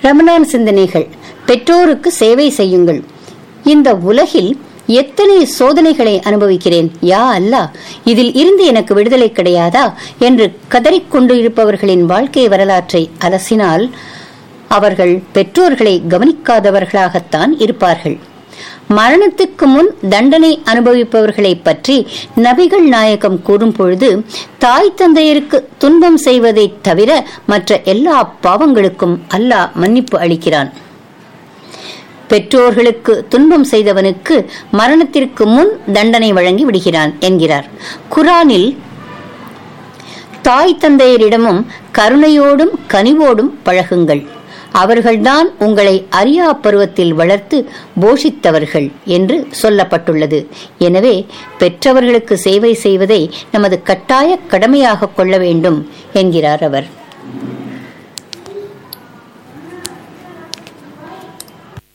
ரமணான் சிந்தனைகள் பெற்றோருக்கு சேவை செய்யுங்கள் இந்த உலகில் எத்தனை சோதனைகளை அனுபவிக்கிறேன் யா அல்லா இதில் இருந்து எனக்கு விடுதலை கிடையாதா என்று கதறிக்கொண்டு இருப்பவர்களின் வாழ்க்கை வரலாற்றை அலசினால் அவர்கள் பெற்றோர்களை கவனிக்காதவர்களாகத்தான் இருப்பார்கள் மரணத்துக்கு முன் தண்டனை அனுபவிப்பவர்களை பற்றி நபிகள் நாயகம் கூறும் பொழுது தாய் தந்தையருக்கு துன்பம் செய்வதை தவிர மற்ற எல்லா பாவங்களுக்கும் அல்லாஹ் மன்னிப்பு அளிக்கிறான் பெற்றோர்களுக்கு துன்பம் செய்தவனுக்கு மரணத்திற்கு முன் தண்டனை வழங்கி விடுகிறான் என்கிறார் குரானில் தாய் தந்தையரிடமும் கருணையோடும் கனிவோடும் பழகுங்கள் அவர்கள்தான் உங்களை அறியா பருவத்தில் வளர்த்து போஷித்தவர்கள் என்று சொல்லப்பட்டுள்ளது எனவே பெற்றவர்களுக்கு சேவை செய்வதை நமது கட்டாய கடமையாக கொள்ள வேண்டும் என்கிறார் அவர்